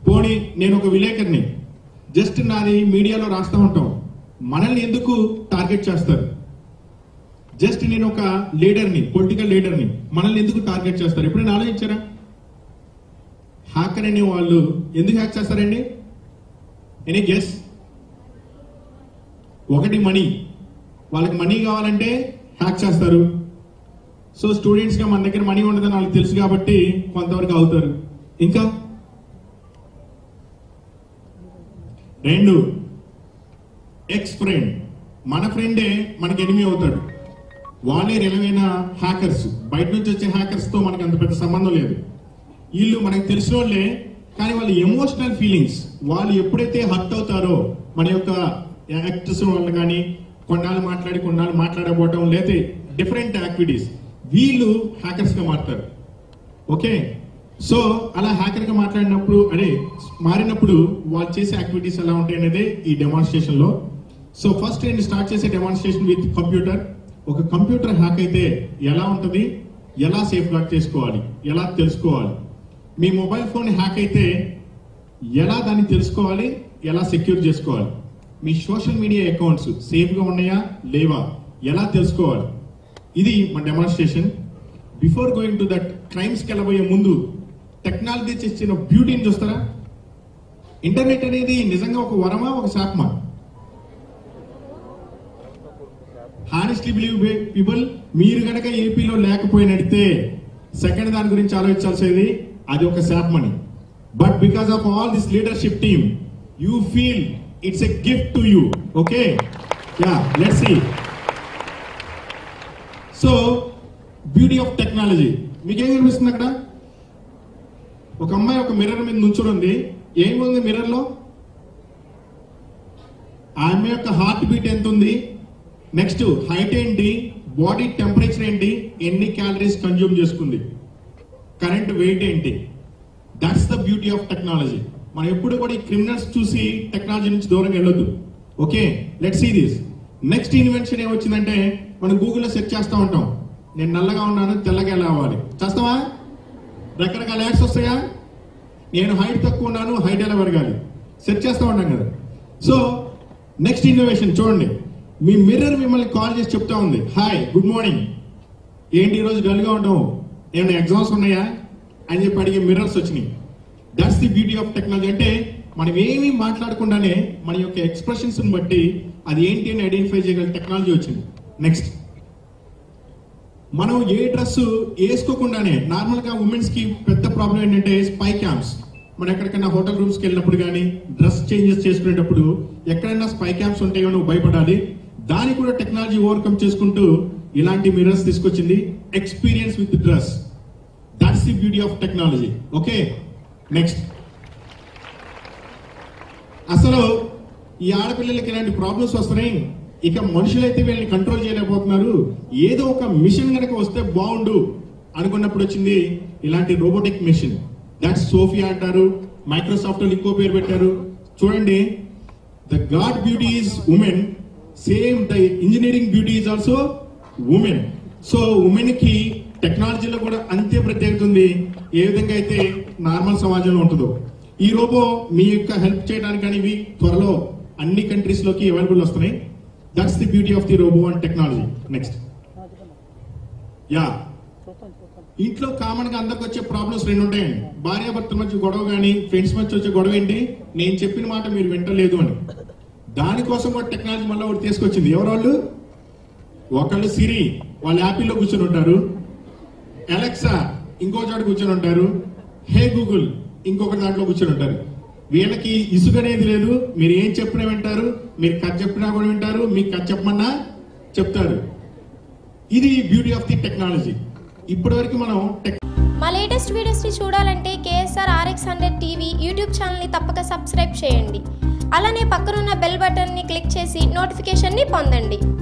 పోనీ నేను ఒక విలేకరిని జస్ట్ నాది మీడియాలో రాస్తా ఉంటాం మనల్ని ఎందుకు టార్గెట్ చేస్తారు జస్ట్ నేను ఒక లీడర్ని పొలిటికల్ లీడర్ని మనల్ని ఎందుకు టార్గెట్ చేస్తారు ఎప్పుడైనా ఆలోచించారా హ్యాకర్ అనే వాళ్ళు ఎందుకు హ్యాక్ చేస్తారండి ఎనీ గెస్ ఒకటి మనీ వాళ్ళకి మనీ కావాలంటే హ్యాక్ చేస్తారు సో స్టూడెంట్స్ గా మన దగ్గర మనీ ఉండదని వాళ్ళకి తెలుసు కాబట్టి కొంతవరకు అవుతారు ఇంకా రెండు ఎక్స్ ఫ్రెండ్ మన ఫ్రెండే మనకి ఎనిమి అవుతాడు వాళ్ళే నిలవైన హ్యాకర్స్ బయట నుంచి వచ్చే హ్యాకర్స్ తో మనకి అంత పెద్ద సంబంధం లేదు వీళ్ళు మనకు తెలిసిన వాళ్ళే కానీ వాళ్ళ ఎమోషనల్ ఫీలింగ్స్ వాళ్ళు ఎప్పుడైతే హర్ట్ అవుతారో మన యొక్క యాక్టర్స్ వాళ్ళు కానీ కొన్నాళ్ళు మాట్లాడి కొన్నాళ్ళు మాట్లాడకపోవటం లేతే డిఫరెంట్ యాక్టివిటీస్ వీళ్ళు హ్యాకర్స్ గా మారుతారు ఓకే సో అలా హ్యాకర్ గా మాట్లాడినప్పుడు అదే మారినప్పుడు వాళ్ళు చేసే యాక్టివిటీస్ ఎలా ఉంటాయి అనేది ఈ డెమాన్స్ట్రేషన్ లో సో ఫస్ట్ నేను స్టార్ట్ చేసే డెమాన్స్ట్రేషన్ విత్ కంప్యూటర్ ఒక కంప్యూటర్ హ్యాక్ అయితే ఎలా ఉంటుంది ఎలా సేఫ్ గార్డ్ చేసుకోవాలి ఎలా తెలుసుకోవాలి మీ మొబైల్ ఫోన్ హ్యాక్ అయితే ఎలా దాన్ని తెలుసుకోవాలి ఎలా సెక్యూర్ చేసుకోవాలి మీ సోషల్ మీడియా అకౌంట్స్ సేఫ్ గా ఉన్నాయా లేవా ఎలా తెలుసుకోవాలి ఇది మన demonstration before going to that crimes కి వెళ్ళబోయే ముందు టెక్నాలజీ చేసిన బ్యూటీని చూస్తారా ఇంటర్నెట్ అనేది నిజంగా ఒక వరమా ఒక శాపమా హానెస్ట్లీ బిలీవ్ పీపుల్ మీరు గనక ఏపీలో లేకపోయినట్టే సెకండ్ దాని గురించి ఆలోచించాల్సేది అది ఒక శాపమని but because of all this leadership team you feel it's a gift to you okay yeah let's see so beauty of technology మీకేం కనిపిస్తుంది అక్కడ ఒక అమ్మాయి ఒక మిర్రర్ మీద నుంచుని ఉంది ఏముంది మిర్రర్ లో ఆమె యొక్క హార్ట్ బీట్ ఎంత ఉంది నెక్స్ట్ హైట్ ఏంటి బాడీ టెంపరేచర్ ఏంటి ఎన్ని క్యాలరీస్ కన్జ్యూమ్ చేసుకుంది కరెంట్ వెయిట్ ఏంటి that's the beauty of technology మనం ఎప్పుడు కూడా ఈ క్రిమినల్స్ చూసి టెక్నాలజీ నుంచి దూరంగా వెళ్ళొద్దు okay let see this next invention ఏమొచ్చిందంటే మనం గూగుల్లో సెర్చ్ చేస్తూ ఉంటాం నేను నల్లగా ఉన్నాను తెల్లగా ఎలా అవ్వాలి చేస్తావా రకరకాల యాడ్స్ వస్తాయా నేను హైట్ తక్కువ ఉన్నాను హైట్ ఎలా పెరగాలి సెర్చ్ చేస్తూ ఉంటాం కదా సో నెక్స్ట్ ఇన్నోవేషన్ చూడండి మీ మిర్రర్ మిమ్మల్ని కాల్ చేసి చెప్తా ఉంది హాయ్ గుడ్ మార్నింగ్ ఏంటి ఈరోజు డల్గా ఉంటావు ఏమైనా ఎగ్జామ్స్ ఉన్నాయా అని చెప్పి అడిగే మిర్రర్స్ వచ్చినాయి that's the beauty of technology అంటే మనం ఏమీ మాట్లాడకుండానే మన యొక్క ఎక్స్ప్రెషన్స్ బట్టి అది ఏంటి అని ఐడెంటిఫై చేయగల టెక్నాలజీ వచ్చింది నెక్స్ట్ మనం ఏ డ్రెస్ వేసుకోకుండానే నార్మల్ గా ఉమెన్స్ కి పెద్ద ప్రాబ్లం ఏంటంటే స్పై క్యాంప్స్ మనం ఎక్కడికైనా హోటల్ రూమ్స్ కి వెళ్ళినప్పుడు కానీ డ్రెస్ చేంజెస్ చేసుకునేటప్పుడు ఎక్కడైనా స్పై క్యాంప్స్ ఉంటాయో నువ్వు భయపడాలి దాన్ని కూడా టెక్నాలజీ ఓవర్కమ్ చేసుకుంటూ ఇలాంటి మిరర్స్ తీసుకొచ్చింది experience with dress that's the beauty of technology okay next అసలు ఈ ఆడపిల్లలకి ఇలాంటి ప్రాబ్లమ్స్ వస్తున్నాయి ఇక మనుషులైతే వీళ్ళని కంట్రోల్ చేయలేకపోతున్నారు ఏదో ఒక మిషన్ కనుక వస్తే బాగుండు అనుకున్నప్పుడు వచ్చింది ఇలాంటి రోబోటిక్ మిషన్ దట్స్ సోఫియా అంటారు మైక్రోసాఫ్ట్ వాళ్ళు ఇంకో పేరు పెట్టారు చూడండి the god beauty is women same the engineering beauty is also women so women కి టెక్నాలజీలో కూడా అంతే ప్రత్యేకత ఉంది ఏ విధంగా అయితే నార్మల్ సమాజంలో ఉంటుందో ఈ రోబో మీ యొక్క హెల్ప్ చేయడానికి కానీ ఇవి త్వరలో అన్ని కంట్రీస్ లోకి అవైలబుల్ వస్తున్నాయి that's the beauty of the robo and technology next yeah ఇంట్లో కామన్ గా అందరికి వచ్చే ప్రాబ్లమ్స్ రెండు ఉంటాయండి భార్యాభర్తల మధ్య గొడవ కానీ ఫ్రెండ్స్ మధ్య వచ్చే గొడవ ఏంటి నేను చెప్పిన మాట మీరు వింటలేదు అని దానికోసం కూడా టెక్నాలజీ మళ్ళీ ఒకటి తీసుకొచ్చింది ఎవరు వాళ్ళు ఒకళ్ళు సిరి వాళ్ళు యాపిల్లో కూర్చొని ఉంటారు అలెక్సా ఇంకో చోట కూర్చొని ఉంటారు హే గూగుల్ ఇంకొక దాంట్లో కూర్చొని ఉంటారు వీళ్ళకి ఇసుక అనేది లేదు మీరు ఏం చెప్పినా వింటారు మీరు కథ చెప్పినా కూడా వింటారు మీకు కథ చెప్పమన్నా చెప్తారు ఇది బ్యూటీ ఆఫ్ ది టెక్నాలజీ ఇప్పటి వరకు మనం టెక్ మా లేటెస్ట్ వీడియోస్ని చూడాలంటే KSR RX hundred TV YouTube ఛానల్ని తప్పక సబ్స్క్రైబ్ చేయండి అలానే పక్కనున్న బెల్ బటన్ని క్లిక్ చేసి నోటిఫికేషన్ని పొందండి